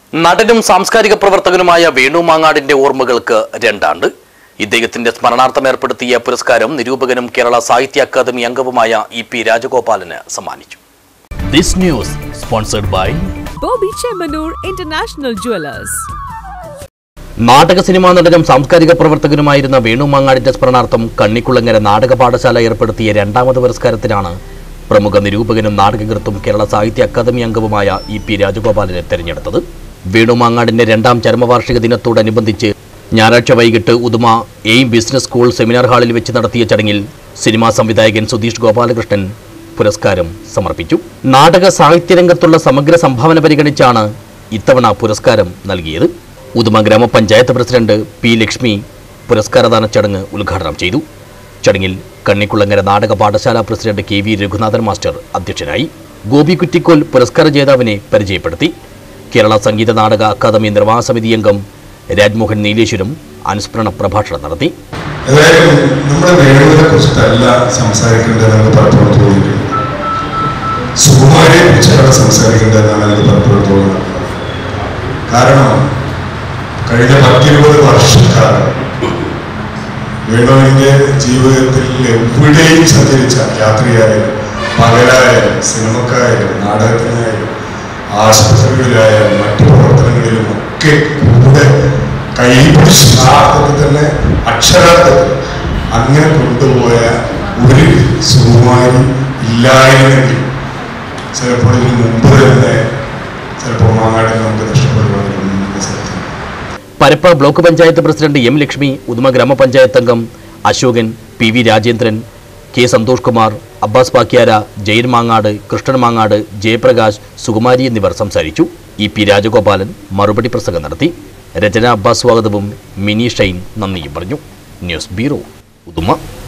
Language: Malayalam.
നടനും സാംസ്കാരിക പ്രവർത്തകനുമായ വേണു മാങ്ങാടിന്റെ ഓർമ്മകൾക്ക് രണ്ടാണ്ട് ഇദ്ദേഹത്തിന്റെ സ്മരണാർത്ഥം ഏർപ്പെടുത്തിയ പുരസ്കാരം നിരൂപകനും കേരള സാഹിത്യ അക്കാദമി അംഗവുമായ ഇ പി രാജഗോപാലന് സമ്മാനിച്ചു this news sponsored by Bobby Chemanur International Jewelers. നാടക സിനിമാ നടനും സാംസ്കാരിക പ്രവർത്തകനുമായിരുന്ന വേണു മാങ്ങാടിന്റെ സ്മരണാർത്ഥം കണ്ണിക്കുളങ്ങര നാടക പാഠശാല ഏർപ്പെടുത്തിയ രണ്ടാമത് പുരസ്കാരത്തിനാണ് പ്രമുഖ നിരൂപകനും നാടകകൃത്തും കേരള സാഹിത്യ അക്കാദമി അംഗവുമായ ഇ പി രാജഗോപാലനെ തെരഞ്ഞെടുത്തത് വേണു മാങ്ങാടിന്റെ രണ്ടാം ചരമവാർഷിക ദിനത്തോടനുബന്ധിച്ച് ഞായറാഴ്ച വൈകിട്ട് Uduma aim business school seminar ഹാളിൽ വെച്ച് നടത്തിയ ചടങ്ങിൽ സിനിമാ സംവിധായകൻ സുധീഷ് ഗോപാലകൃഷ്ണൻ പുരസ്കാരം സമർപ്പിച്ചു നാടക സാഹിത്യരംഗത്തുള്ള സമഗ്ര സംഭാവന പരിഗണിച്ചാണ് ഇത്തവണ പുരസ്കാരം നൽകിയത് ഉദുമ ഗ്രാമപഞ്ചായത്ത് പ്രസിഡന്റ് പി ലക്ഷ്മി പുരസ്കാരദാന ചടങ്ങ് ഉദ്ഘാടനം ചെയ്തു ചടങ്ങിൽ കണ്ണിക്കുളങ്ങര നാടക പാഠശാല president K V Raghunathan master അധ്യക്ഷനായി ഗോപി കുറ്റിക്കോൽ പുരസ്കാര ജേതാവിനെ പരിചയപ്പെടുത്തി കേരള സംഗീത നാടക അക്കാദമി നിർമ്മാണ സമിതി അംഗം രാജ്മോഹൻ നീലേശ്വരം അനുസ്മരണ പ്രഭാഷണം നടത്തി ഏതായാലും നമ്മുടെ വേണുവിനെ കുറിച്ചിട്ടല്ല സംസാരിക്കേണ്ടത് എന്ന് പലപ്പോഴും തോന്നിയിട്ടുണ്ട് സുകുമാരിയെ കുറിച്ചാണ് സംസാരിക്കേണ്ടതെന്നാണ് എനിക്ക് പലപ്പോഴും തോന്നുന്നത് കാരണം കഴിഞ്ഞ പത്തിരുപത് വർഷക്കാലം വേണുവിൻ്റെ ജീവിതത്തിൽ എവിടെയും സഞ്ചരിച്ച യാത്രയായാലും പകലായാലും സിനിമക്കായാലും നാടകത്തിനായാലും ആശുപത്രികളിലായാലും മറ്റു പ്രവർത്തനങ്ങളിലും ഒക്കെ കൂടെ കൈപിടിച്ച് യഥാർത്ഥത്തിൽ തന്നെ അക്ഷരാർത്ഥത്തിൽ അങ്ങനെ കൊണ്ടുപോയ ഒരു സുകുമാരി ഇല്ലായിരുന്നെങ്കിൽ ചിലപ്പോൾ ഇതിന് മുമ്പ് തന്നെ ചിലപ്പോൾ മാങ്ങാടി നമുക്ക് നഷ്ടപ്പെടുവാനുള്ള സത്യം Parappa block panchayat president M Lakshmi Uduma ഗ്രാമപഞ്ചായത്ത് അംഗം Ashokan P V Rajendran K Santhosh Kumar Abbas Pakyara Jayan Mangad Krishnan Mangad Jayaprakash Sukumari എന്നിവർ സംസാരിച്ചു ഇ പി രാജഗോപാലൻ മറുപടി പ്രസംഗം നടത്തി രചന അബ്ബാസ് സ്വാഗതവും മിനി ഷൈൻ നന്ദിയും പറഞ്ഞു ന്യൂസ് ബ്യൂറോ ഉദുമ